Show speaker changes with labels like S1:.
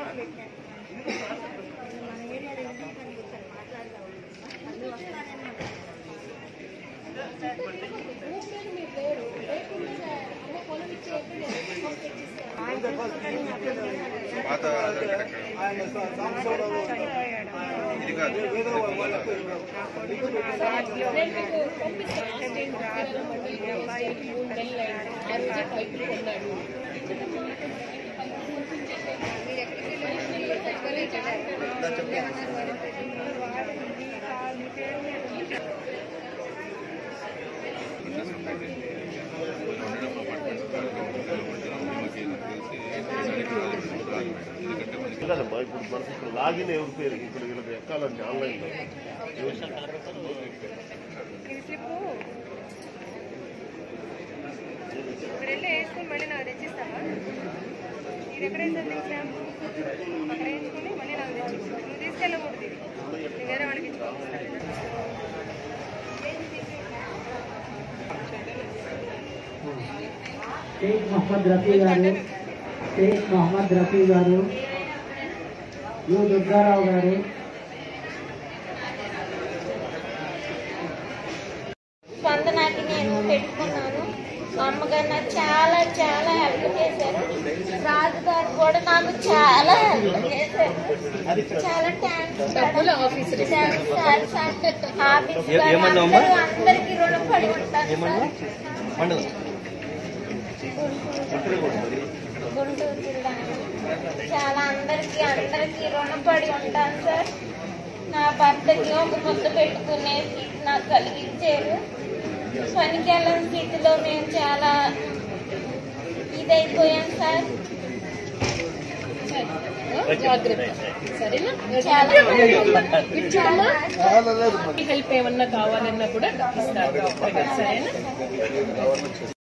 S1: పాత ఇది కాదు
S2: కాదమ్మా ఇప్పుడు మనకి ఇక్కడ లాగిన్ ఎవరి పేరు ఇప్పుడు వీళ్ళకి ఎక్కాలంటే ఆన్లైన్ లో
S3: ఇది స్లిప్ ఇప్పుడు వెళ్ళి వేసుకుని మళ్ళీ నాకు తెచ్చిస్తావా ఇది ఎక్కడ వేసాను ఎగ్జామ్ అక్కడ వేసుకుని మళ్ళీ నాకు తెచ్చిస్తాను నువ్వు తీసుకెళ్ళకూడదు ఇది నేను వేరే వాళ్ళకి ఇచ్చి పంపిస్తాను
S4: షేక్ మొహమ్మద్ రఫీ గారు షేక్ మొహమ్మద్ రఫీ గారు యు దుర్గారావు గారు
S5: స్పందనకి నేను పెట్టుకున్నాను మా అమ్మగారు నాకు చాలా చాలా హెల్ప్ చేశారు రాజు గారు కూడా నాకు చాలా హెల్ప్ చేశారు చాలా థ్యాంక్స్
S3: డబ్బులు officer
S5: thanks sir sir office గారు అందరూ అందరికీ రుణపడి ఉంటాను సార్ గుంటూరు జిల్లా చాలా అందరికీ అందరికీ రుణపడి ఉంటాను సార్ నా భర్తకి ఒక ముద్ద పెట్టుకునేసి నాకు కలిగించారు పనికి వెళ్ళని స్థితిలో మేము చాలా ఇదైపోయాం సార్
S3: జాగ్రత్త సరేనా
S5: చాలా
S3: ఇచ్చామా హెల్ప్ ఏమన్నా కావాలన్నా కూడా ఇస్తారు డాక్టర్ గారు సరేనా